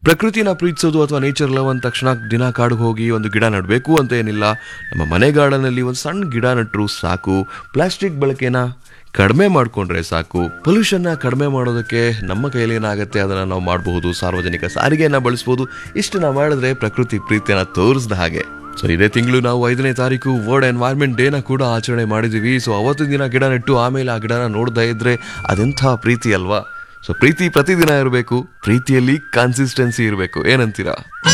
ಪ್ರಕೃತಿನ ಪ್ರೀತಿಸೋದು ಅಥವಾ nature love ಅಂದ ತಕ್ಷಣ ದಿನ ಕಾಡಿಗೆ ಹೋಗಿ ಒಂದು ಗಿಡ ನೆಡಬೇಕು ಅಂತ ಏನಿಲ್ಲ ನಮ್ಮ ಮನೆ ಗಾರ್ಡನಲ್ಲಿ ಒಂದು ಸಣ್ಣ ಗಿಡ ನೆಟ್ಟರು ಸಾಕು ಪ್ಲಾಸ್ಟಿಕ್ ಬಳಕೆನ ಕಡಿಮೆ ಮಾಡಿಕೊಂಡ್ರೆ ಸಾಕು ಪೊಲ್ಯೂಷನ್ನ ಕಡಿಮೆ ಮಾಡೋದಕ್ಕೆ ನಮ್ಮ ಕೈಯಲ್ಲಿ ಏನಾಗುತ್ತೆ ಅದನ್ನು ನಾವು ಮಾಡಬಹುದು ಸಾರ್ವಜನಿಕ ಸಾರಿಗೆಯನ್ನು ಬಳಸ್ಬೋದು ಇಷ್ಟನ್ನ ಮಾಡಿದ್ರೆ ಪ್ರಕೃತಿ ಪ್ರೀತಿಯನ್ನು ತೋರಿಸ್ದ ಹಾಗೆ ಸೊ ಇದೇ ತಿಂಗಳು ನಾವು ಐದನೇ ತಾರೀಕು ವರ್ಲ್ಡ್ ಎನ್ವೈರ್ಮೆಂಟ್ ಡೇನ ಕೂಡ ಆಚರಣೆ ಮಾಡಿದ್ದೀವಿ ಸೊ ಅವತ್ತಿನ ದಿನ ಗಿಡ ನೆಟ್ಟು ಆಮೇಲೆ ಆ ಗಿಡನ ನೋಡ್ತಾ ಇದ್ರೆ ಅದೆಂಥ ಪ್ರೀತಿ ಅಲ್ವಾ ಸೊ ಪ್ರೀತಿ ಪ್ರತಿದಿನ ಇರಬೇಕು ಪ್ರೀತಿಯಲ್ಲಿ ಕನ್ಸಿಸ್ಟೆನ್ಸಿ ಇರಬೇಕು ಏನಂತೀರಾ